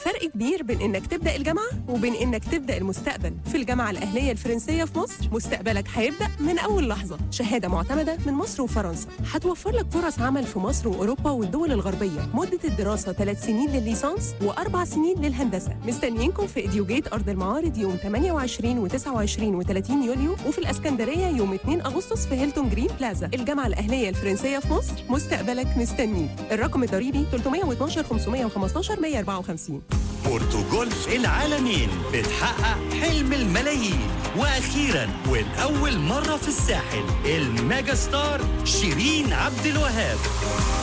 فرق كبير بين انك تبدا الجامعه وبين انك تبدا المستقبل في الجامعه الاهليه الفرنسيه في مصر مستقبلك هيبدا من اول لحظه شهاده معتمده من مصر وفرنسا هتوفر لك فرص عمل في مصر واوروبا والدول الغربيه مده الدراسه 3 سنين للليسانس واربع سنين للهندسه مستنيينكم في اديوجيت ارض المعارض يوم 28 و29 و30 يوليو وفي الاسكندريه يوم 2 اغسطس في هيلتون جرين بلازا الجامعه الاهليه الفرنسيه في مصر مستقبلك مستنيك الرقم الضريبي 312 515 154 بورتوجولف العالمين بتحقق حلم الملايين واخيرا ولاول مره في الساحل الميجا ستار شيرين عبد الوهاب